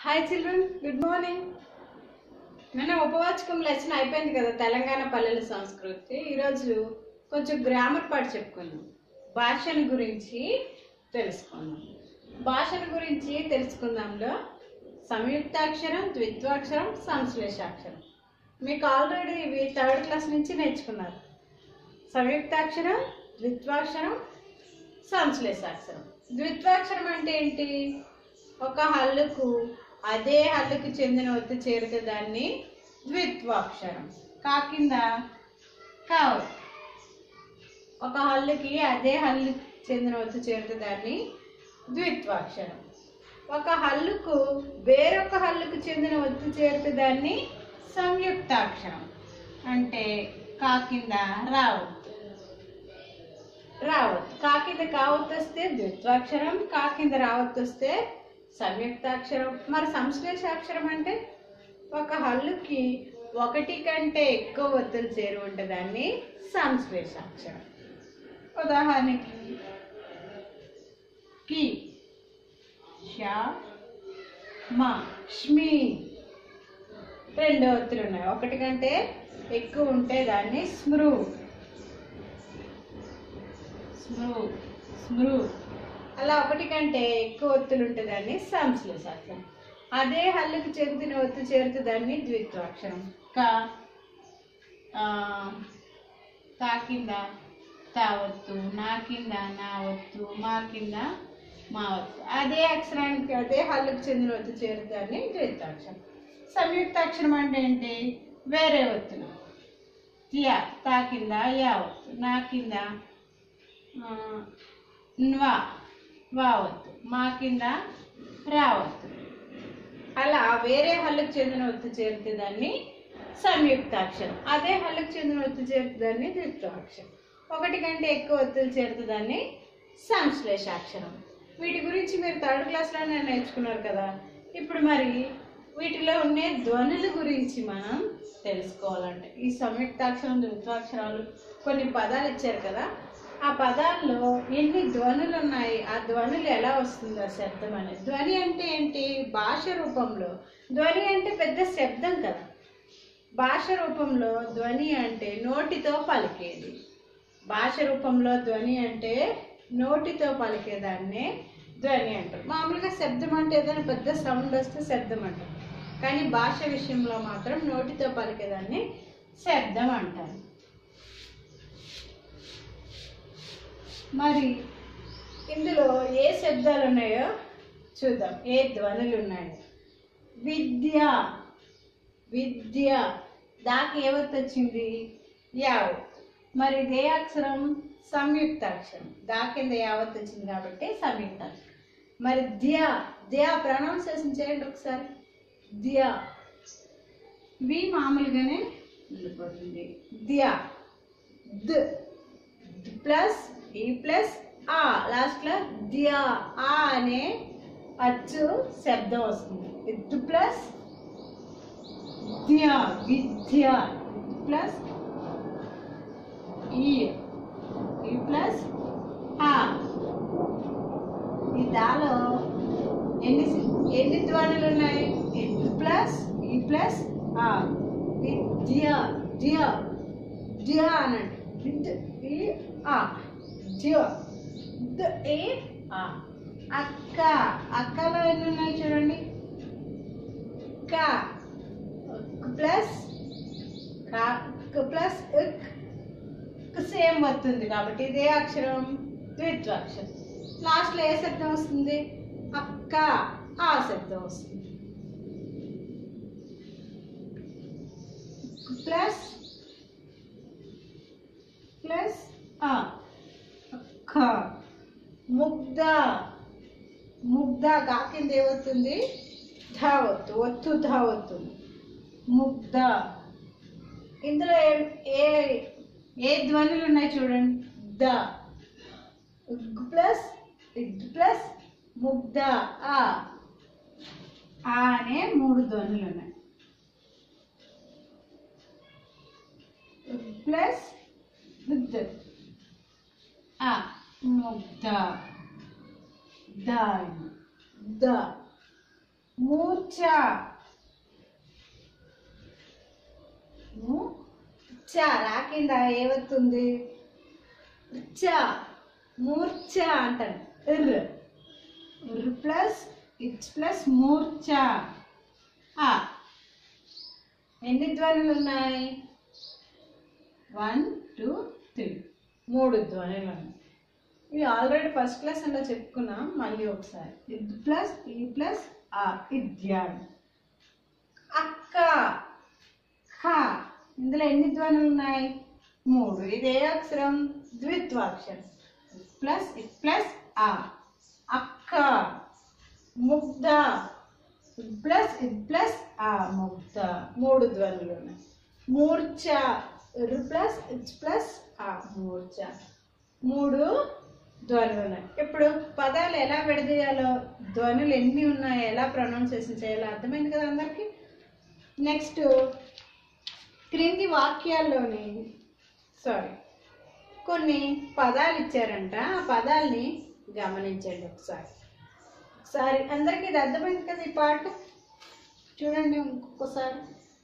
Hi children good morning నిన్న ఉపవాచకం lesson అయిపోయింది కదా తెలంగాణ పల్లెల సంస్కృతి ఈరోజు కొంచెం గ్రామర్ పాట చెప్పుకుందాం భాషను గురించి తెలుసుకుందాం భాషను గురించి తెలుసుకుందాంలో సంయుక్తాక్షరం ద్విత్వాక్షరం సంశ్లేషాక్షరం మీకు ఆల్రెడీ ఇవి థర్డ్ క్లాస్ నుంచి నేర్చుకున్నారు సంయుక్తాక్షరం ద్విత్వాక్షరం సంశ్లేషాక్షరం ద్విత్వాక్షరం అంటే ఏంటి ఒక హల్లుకు అదే హల్లుకు చెందిన ఒత్తు చేరితే దాన్ని ద్విత్వాక్షరం కా కింద కావు ఒక హల్లుకి అదే హల్లుకి చెందిన ఒత్తు చేరితే దాన్ని ద్విత్వాక్షరం ఒక హల్లుకు వేరొక హల్లుకు చెందిన ఒత్తు చేరితే దాన్ని సంయుక్తాక్షరం అంటే కా కింద రావద్దు రావత్ కా కింద కావత్ వస్తే ద్విత్వాక్షరం కా కింద రావత్ వస్తే సంయుక్తాక్షరం మరి సంశ్లేషాక్షరం అంటే ఒక హల్లుకి ఒకటి కంటే ఎక్కువ ఒత్తులు చేరి ఉంటే దాన్ని సంశ్లేషాక్షరం ఉదాహరణకి కి ష మాష్మి రెండు ఒత్తులు ఉన్నాయి ఒకటి కంటే ఎక్కువ ఉంటే దాన్ని స్మృ స్మృ స్మృ అలా ఒకటి కంటే ఎక్కువ ఒత్తులు ఉంటే దాన్ని సంశ్లేషాక్షరం అదే హల్లుకు చెందిన ఒత్తు చేరితే దాన్ని ద్విత్వాక్షరం క ఆ, తా కింద తా ఒత్తు నా కింద నా ఒత్తు మా కింద మా ఒత్తు అదే అక్షరానికి అదే హల్లుకు చెందిన ఒత్తు చేరితే దాన్ని ద్విత్వాక్షరం సంయుక్తాక్షరం అంటే ఏంటి వేరే ఒత్తులు యా తా కింద యా ఒత్తు నా కింద ఆ, న్వా వావత్తు మా కింద రావత్తు అలా వేరే హల్లుకు చెందిన ఒత్తు చేరితే దాన్ని సంయుక్తాక్షరం అదే హల్లుకు చెందిన ఒత్తు చేరితే దాన్ని ద్విత్వాక్షరం ఒకటి కంటే ఎక్కువ ఒత్తులు చేరితే దాన్ని సంశ్లేషాక్షరం వీటి గురించి మీరు థర్డ్ క్లాస్లోనే నేర్చుకున్నారు కదా ఇప్పుడు మరి వీటిలో ఉండే ధ్వనుల గురించి మనం తెలుసుకోవాలంటే ఈ సంయుక్తాక్షరం ద్విత్వాక్షరాలు కొన్ని పదాలు ఇచ్చారు కదా ఆ పదాల్లో ఎన్ని ధ్వనులు ఉన్నాయి ఆ ధ్వనులు ఎలా వస్తుంది ఆ శబ్దం అనేది ధ్వని అంటే ఏంటి భాష రూపంలో ధ్వని అంటే పెద్ద శబ్దం కదా భాష రూపంలో ధ్వని అంటే నోటితో పలికేది భాష రూపంలో ధ్వని అంటే నోటితో పలికేదాన్నే ధ్వని అంటారు మామూలుగా శబ్దం అంటే ఏదైనా పెద్ద సౌండ్ వస్తే శబ్దం అంటారు కానీ భాష విషయంలో మాత్రం నోటితో పలికేదాన్ని శబ్దం అంటారు మరి ఇందులో ఏ శబ్దాలు ఉన్నాయో చూద్దాం ఏ ధ్వనులు ఉన్నాయో విద్య విద్య దాకి ఏవత్తు వచ్చింది యావత్ మరి ఇదే అక్షరం సంయుక్తాక్షరం దా కింద యావత్ వచ్చింది కాబట్టి సంయుక్తాక్షరం మరి ధ్య ధ్య ప్రొనౌన్సియేషన్ చేయండి ఒకసారి ధ్య వి మామూలుగానే ఉండిపోతుంది ధ్య ద ప్లస్ ఈ ప్లస్ ఆ లాస్ట్లో ధ్య ఆ అనే అచ్చు శబ్దం వస్తుంది విత్ ప్లస్ ధ్య విద్య ప్లస్ ఈ ఈ ప్లస్ ఆ ఈ దాలో ఎన్ని ఎన్ని ధ్వనులు ఉన్నాయి విత్ ప్లస్ ఈ ప్లస్ ఆ విద్య ధ్య ధ్య అనండి విత్ ఈ ఆ ధ్య ద ఏ ఆ అక్క అక్కలో ఎన్ని ఉన్నాయి చూడండి క ప్లస్ ప్లస్ సేమ్ వస్తుంది కాబట్టి ఇదే అక్షరం ద్విత్వాక్షరం లాస్ట్లో ఏ శబ్దం వస్తుంది అక్క ఆ శబ్దం వస్తుంది ప్లస్ ప్లస్ ఆ అక్క ముగ్ధ ముగ్ధ గా కింద ఏమవుతుంది ధావత్తు ఒత్తు ధావత్తుంది ముగ్ధ ఇందులో ఏ- ఏ ఏ ధ్వనులు ఉన్నాయి చూడండి ద ఉగ్ ప్లస్ ఇగ్ ప్లస్ ముగ్ధ ఆ ఆ అనే మూడు ధ్వనులు ఉన్నాయి ఉగ్ ప్లస్ ఉద్ ఆ ముగ్ధ ద ద మూర్ఛ మూర్ఛ రా కింద ఏవత్తుంది చ మూర్ఛ అంటాను ఇర్ ఇర్ ప్లస్ ఇచ్ ప్లస్ మూర్ఛ ఆ ఎన్ని ధ్వనులు ఉన్నాయి వన్ టూ త్రీ మూడు ధ్వనులు ఉన్నాయి ఇవి ఆల్రెడీ ఫస్ట్ క్లాస్ అంలో చెప్పుకున్నాం మళ్ళీ ఒకసారి ఇద్ ప్లస్ ఈ ప్లస్ ఆ ఇద్యాడు అక్క ఖ ఇందులో ఎన్ని ధ్వనులు ఉన్నాయి మూడు ఇది ఏ అక్షరం ద్విత్వాక్షరం ప్లస్ ఇట్ ప్లస్ ఆ అక్క ముగ్ధ ప్లస్ ఇట్ ప్లస్ ఆ ముగ్ధ మూడు ధ్వనులు ఉన్నాయి మూర్ఛ ఇర్ ప్లస్ ఇచ్ ప్లస్ ఆ మూర్ఛ మూడు ధ్వనులు ఉన్నాయి ఇప్పుడు పదాలు ఎలా విడదీయాలో ధ్వనులు ఎన్ని ఉన్నాయో ఎలా ప్రొనౌన్సియేషన్ చేయాలో అర్థమైంది కదా అందరికీ నెక్స్ట్ క్రింది వాక్యాల్లోని సారీ కొన్ని పదాలు ఇచ్చారంట ఆ పదాల్ని గమనించండి ఒకసారి ఒకసారి అందరికీ ఇది అర్థమైంది కదా ఈ పాట చూడండి ఇంకొకసారి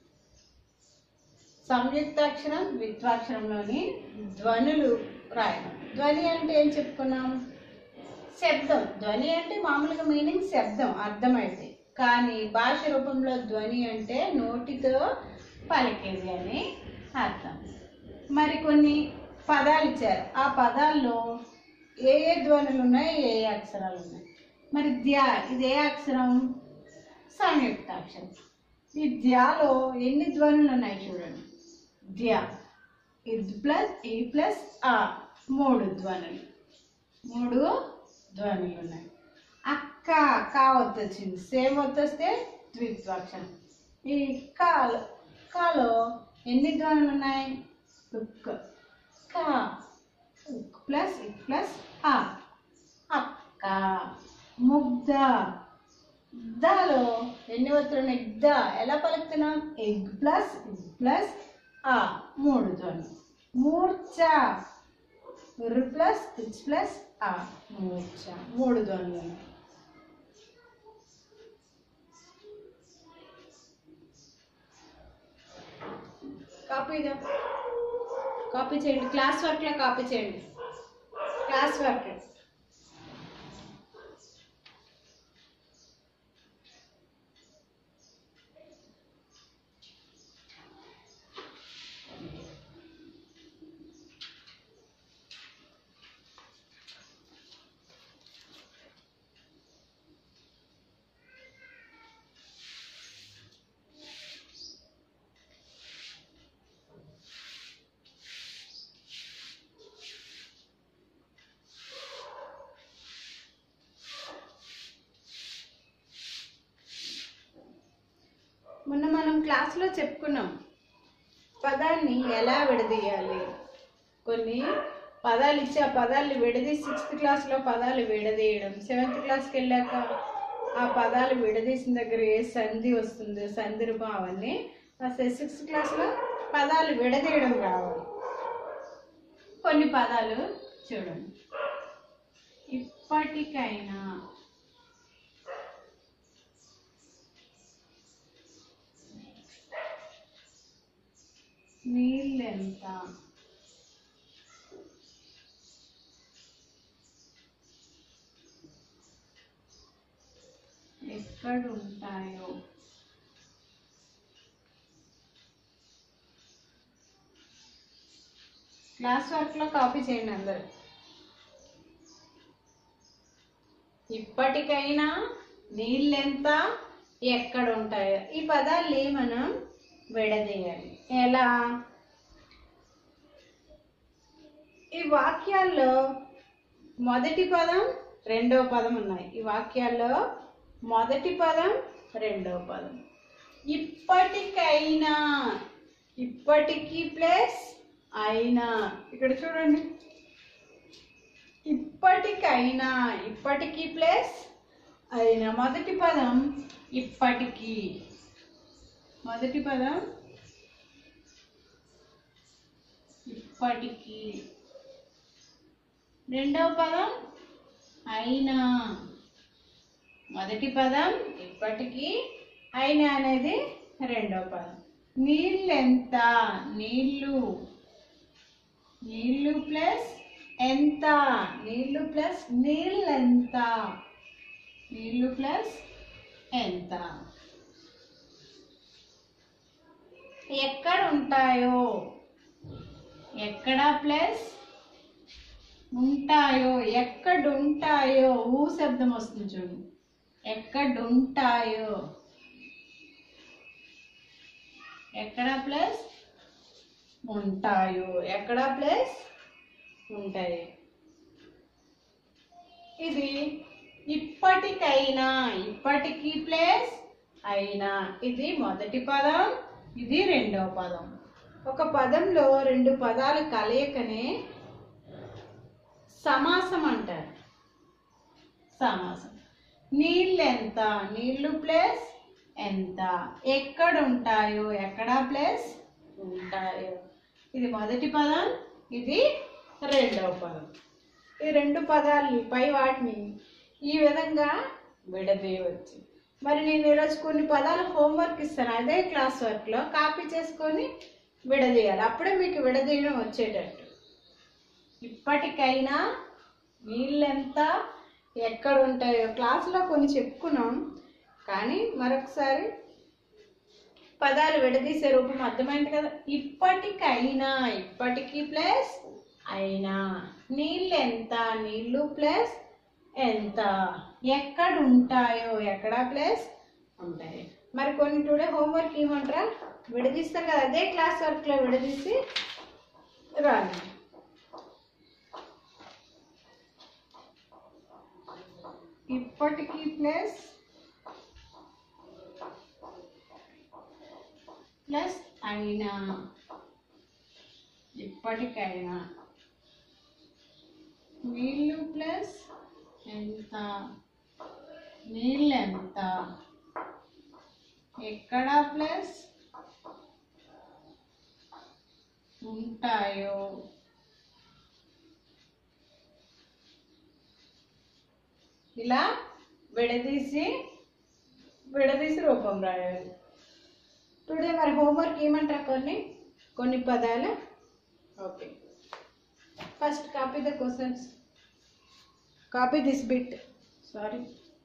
సంయుక్తాక్షరం ద్విత్వాక్షరంలోని ధ్వనులు రాయడం ధ్వని అంటే ఏం చెప్పుకున్నాం శబ్దం ధ్వని అంటే మామూలుగా మీనింగ్ శబ్దం అర్థమైంది కానీ భాష రూపంలో ధ్వని అంటే నోటితో పలికేది అని అర్థం మరి కొన్ని పదాలు ఇచ్చారు ఆ పదాల్లో ఏ ఏ ధ్వనులు ఉన్నాయి ఏ ఏ అక్షరాలు ఉన్నాయి మరి ధ్యా ఇది ఏ అక్షరం సంయుక్తాక్షరం ఈ ధ్యాలో ఎన్ని ధ్వనులు ఉన్నాయి చూడండి ధ్యా ఇద్ ప్లస్ ఈ ప్లస్ ఆ మూడు ధ్వనులు మూడు ధ్వనులు ఉన్నాయి అక్క కా ఒత్తు వచ్చింది సేమ్ ఒత్తు వస్తే ద్విత్వాక్షరం ఈ కాలో కాలో ఎన్ని ధ్వనులు ఉన్నాయి ఉక్ కా ఉక్ ప్లస్ ఇక్ ప్లస్ ఆ అక్క ముగ్ధ దాలో ఎన్ని ఒత్తులు ఉన్నాయి ద ఎలా పలుకుతున్నాం ఎగ్ ప్లస్ ఇగ్ ప్లస్ ఆ మూడు ధ్వనులు మూర్ఛ ర్ ప్లస్ ఇచ్ ప్లస్ ఆ మూర్ఛ మూడు ధ్వనులు ఉన్నాయి కాపీ కాపీ చేయండి క్లాస్ వర్క్లో కాపీ చేయండి క్లాస్ వర్క్ మొన్న మనం క్లాస్లో చెప్పుకున్నాం పదాన్ని ఎలా విడదీయాలి కొన్ని పదాలు ఇచ్చి ఆ పదాలు విడదీసి సిక్స్త్ క్లాస్లో పదాలు విడదీయడం సెవెంత్ క్లాస్కి వెళ్ళాక ఆ పదాలు విడదీసిన దగ్గర ఏ సంధి వస్తుందో సంధి రూపం అవన్నీ ఆ సిక్స్త్ క్లాస్లో పదాలు విడదీయడం రావాలి కొన్ని పదాలు చూడండి ఇప్పటికైనా నీళ్ళెంత ఎక్కడుంటాయో క్లాస్ వర్క్లో కాపీ చేయండి అందరు ఇప్పటికైనా నీళ్ళెంత ఎక్కడ ఉంటాయో ఈ పదాల్ని మనం విడదీయాలి ఎలా ఈ వాక్యాల్లో మొదటి పదం రెండవ పదం ఉన్నాయి ఈ వాక్యాల్లో మొదటి పదం రెండవ పదం ఇప్పటికైనా ఇప్పటికి ప్లస్ అయినా ఇక్కడ చూడండి ఇప్పటికైనా ఇప్పటికి ప్లస్ అయినా మొదటి పదం ఇప్పటికీ మొదటి పదం ఇప్పటికీ రెండవ పదం అయినా మొదటి పదం ఇప్పటికీ అయిన అనేది రెండో పదం నీళ్ళు ఎంత నీళ్ళు నీళ్ళు ప్లస్ ఎంత నీళ్ళు ప్లస్ నీళ్ళు ఎంత నీళ్ళు ప్లస్ ఎంత ఎక్కడ ఉంటాయో ఎక్కడ ప్లస్ ఉంటాయో ఎక్కడుంటాయో ఊ శబ్దం వస్తుంది చూడు ఎక్కడుంటాయో ఎక్కడ ప్లస్ ఉంటాయో ఎక్కడ ప్లస్ ఉంటాయి ఇది ఇప్పటికైనా ఇప్పటికి ప్లస్ అయినా ఇది మొదటి పదం ఇది రెండవ పదం ఒక పదంలో రెండు పదాల కలయికనే సమాసం అంటారు సమాసం నీళ్ళు ఎంత నీళ్ళు ప్లస్ ఎంత ఎక్కడ ఉంటాయో ఎక్కడ ప్లస్ ఉంటాయో ఇది మొదటి పదం ఇది రెండవ పదం ఈ రెండు పదాలు పై వాటిని ఈ విధంగా విడదీయవచ్చు మరి నేను ఈరోజు కొన్ని పదాలు హోంవర్క్ ఇస్తాను అదే క్లాస్ వర్క్లో కాపీ చేసుకొని విడదీయాలి అప్పుడే మీకు విడదీయడం వచ్చేటట్టు ఇప్పటికైనా నీళ్ళెంత ఎక్కడ ఉంటాయో క్లాసులో కొన్ని చెప్పుకున్నాం కానీ మరొకసారి పదాలు విడదీసే రూపం అర్థమైంది కదా ఇప్పటికైనా ఇప్పటికి ప్లస్ అయినా నీళ్ళు ఎంత నీళ్ళు ప్లస్ ఎంత ఎక్కడ ఉంటాయో ఎక్కడ ప్లస్ ఉంటాయి మరి కొన్ని టుడే హోంవర్క్ ఇవ్వమంటారా విడదీస్తారు కదా అదే క్లాస్ వర్క్లో విడదీసి రాను ఇప్పటికి ప్లస్ ప్లస్ అయినా ఇప్పటికైనా నీళ్ళు ప్లస్ ఎంత నీళ్ళు ఎంత ఎక్కడ ప్లస్ ఉంటాయో ఇలా విడదీసి విడదీసి రూపం రాయాలి టుడే మరి హోంవర్క్ ఏమంటారు కొన్ని కొన్ని పదాలు okay first copy the questions copy this bit sorry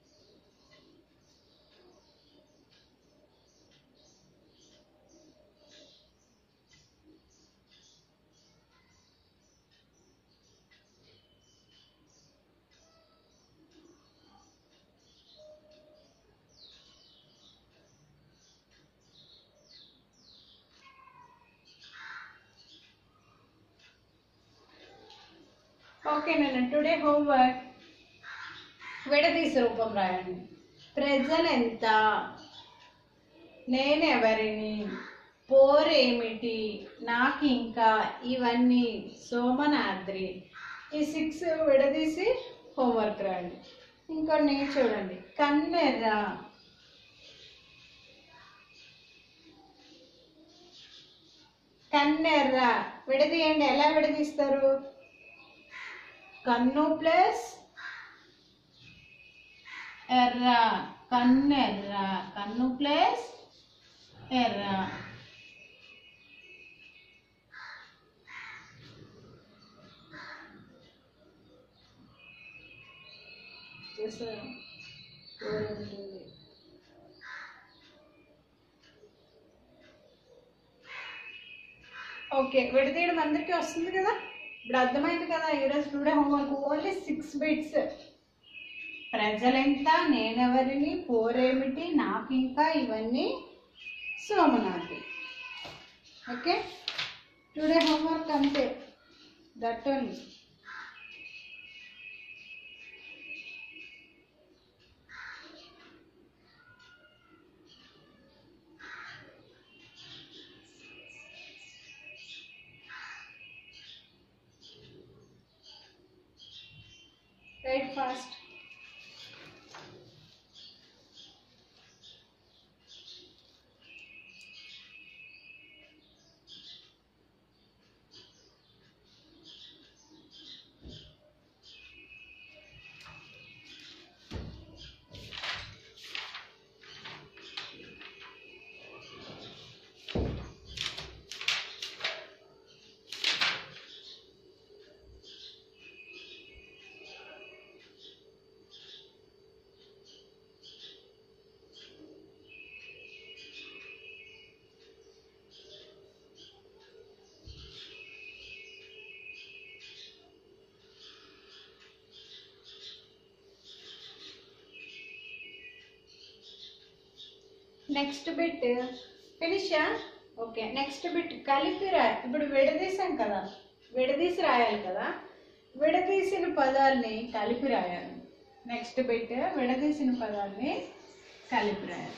okay నేను టుడే హోంవర్క్ విడదీసి రూపం రాయండి ప్రజలు ఎంత నేనెవరిని పోరేమిటి నాకు ఇంకా ఇవన్నీ సోమనాద్రి ఈ సిక్స్ విడదీసి హోంవర్క్ రాయండి ఇంకొన్ని చూడండి కన్నెర్ర కన్నెర్ర విడదీయండి ఎలా విడదీస్తారు కన్ను ప్లస్ ఎర్ర కన్నెర్ర కన్ను ప్లస్ ఎర్ర చూసారా? కూర ఉంటుంది. ఓకే విడదీయడం అందరికీ వస్తుంది కదా ఇప్పుడు అర్థమైంది కదా ఈరోజు today homework only six bits ప్రజలెంత నేనెవరిని పోరేమిటి నాకు ఇంకా ఇవన్నీ సోమనాథి ఓకే టుడే హోంవర్క్ అంతే that only right fast next bit ఫినిషా ఓకే నెక్స్ట్ బిట్ కలిపి రా ఇప్పుడు విడదీసాం కదా విడదీసి రాయాలి కదా విడదీసిన పదాల్ని కలిపి రాయాలి నెక్స్ట్ బిట్ విడదీసిన పదాల్ని కలిపి రాయాలి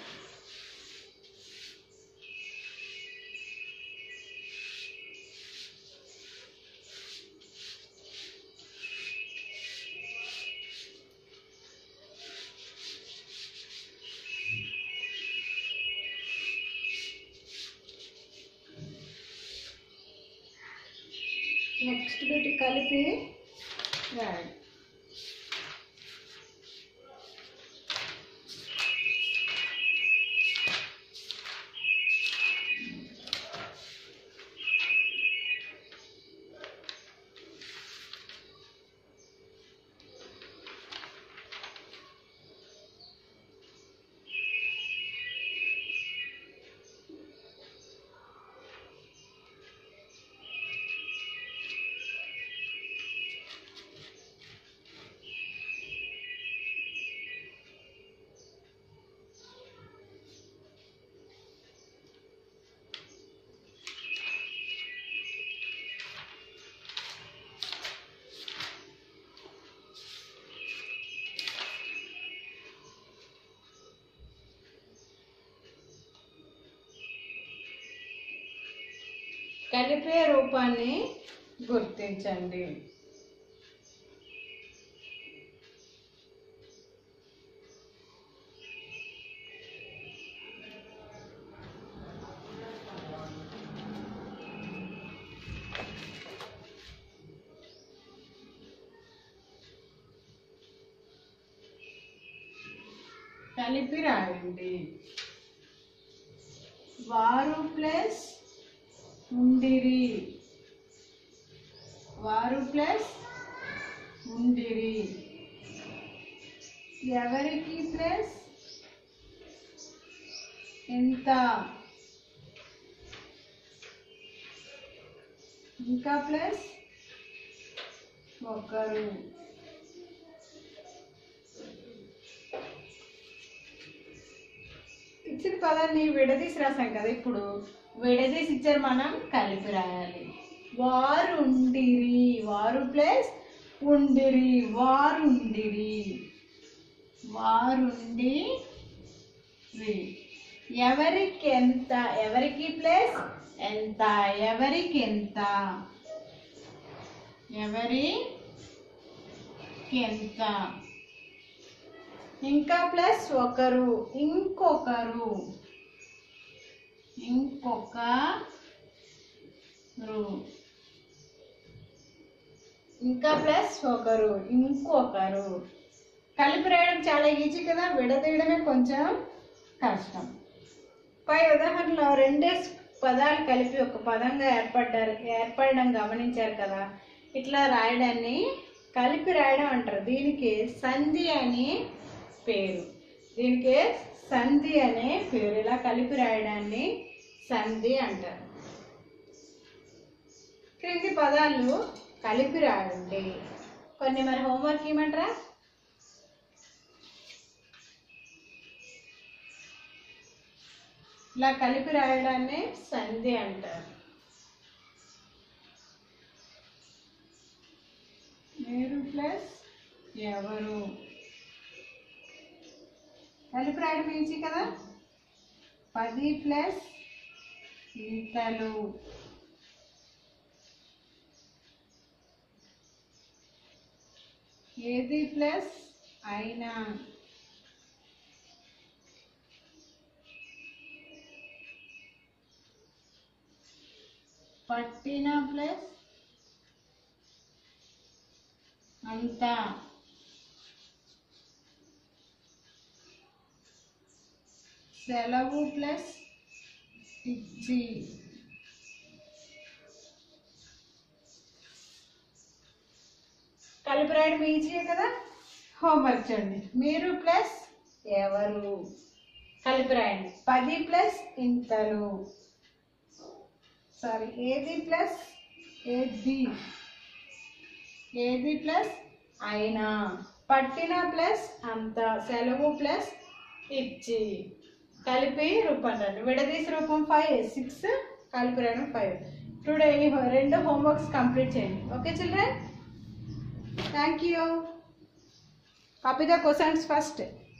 నెక్స్ట్ బిట్ కలిపి రాయాలి కలిపే రూపాన్ని గుర్తించండి కలిపి రాయండి వారు ప్లస్ ఉండిరి వారు ప్లస్ ఉండిరి ఎవరికి ప్లస్ ఎంత ఇంకా ప్లస్ ఒకరు ఇచ్చిన పదాన్ని విడదీసి రాసాం కదా ఇప్పుడు విడదీసి ఇచ్చారు మనం కలిపి రాయాలి వారు ఉండిరి వారు ప్లస్ ఉండిరి వారు ఉండిరి వారుండి రి ఎవరికి ఎంత ఎవరికి ప్లస్ ఎంత ఎవరికి ఎంత ఎవరికి ఎంత ఇంకా ప్లస్ ఒకరు ఇంకొకరు ఇంకొకరు ఇంకా ప్లస్ ఒకరు ఇంకొకరు కలిపి రాయడం చాలా ఈజీ కదా విడదీయడమే కొంచెం కష్టం పై ఉదాహరణలో రెండే పదాలు కలిపి ఒక పదంగా ఏర్పడ్డారు ఏర్పడడం గమనించారు కదా ఇట్లా రాయడాన్ని కలిపి రాయడం అంటారు దీనికి సంధి అని పేరు దీనికి సంధి అనే పేరు ఇలా కలిపి రాయడాన్ని సంధి అంటారు క్రింది పదాలు కలిపి రాయండి కొన్ని మరి హోంవర్క్ ఇవ్వమంటారా ఇలా కలిపి రాయడాన్ని సంధి అంటారు మీరు ప్లస్ ఎవరు కలిపి రాయడం ఈజీ కదా పది ప్లస్ ఇంతలు ఏది ప్లస్ అయినా పట్టిన ప్లస్ అంతా సెలవు ప్లస్ ఇచ్చి కలిపి రాయడం ఈజీయే కదా హోంవర్క్ చూడండి మీరు ప్లస్ ఎవరు కలిపి రాయండి పది ప్లస్ ఇంతలు సారీ ఏది ప్లస్ ఏది ఏది ప్లస్ అయినా పట్టిన ప్లస్ అంత సెలవు ప్లస్ ఇచ్చి కలిపి రూపం రండి విడదీసి రూపం ఫైవ్ సిక్స్ కలిపి రండి ఫైవ్ ఇప్పుడు ఈ హో- రెండు హోంవర్క్స్ కంప్లీట్ చేయండి okay children thank you copy the questions first